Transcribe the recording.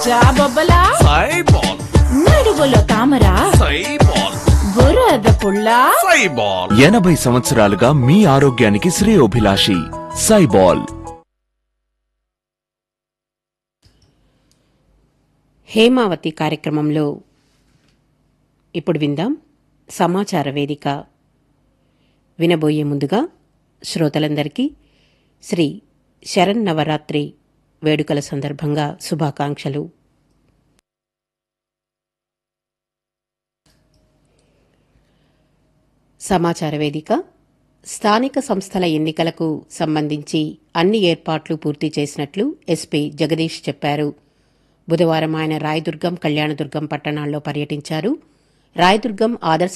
జాబొబ్బలా సైబాల్ నడువులో తామరా సైబాల్ బురద పుల్ల సైబాల్ ఎనభై సంవత్సరాలుగా మీ ఆరోగ్యానికి శ్రేయోభిలాషి సైబాల్ హేమావతి కార్యక్రమంలో ఇప్పుడు విందాం సమాచార వేదిక వినబోయే ముందుగా శ్రోతలందరికీ శ్రీ శరన్నవరాత్రి వేడుకల సందర్భంగా శుభాకాంక్షలు సమాచార వేదిక స్థానిక సంస్థల ఎన్నికలకు సంబంధించి అన్ని ఏర్పాట్లు పూర్తి చేసినట్లు ఎస్పీ జగదీష్ చెప్పారు బుధవారం ఆయన రాయదుర్గం కళ్యాణదుర్గం పట్టణాల్లో పర్యటించారు రాయదుర్గం ఆదర్శ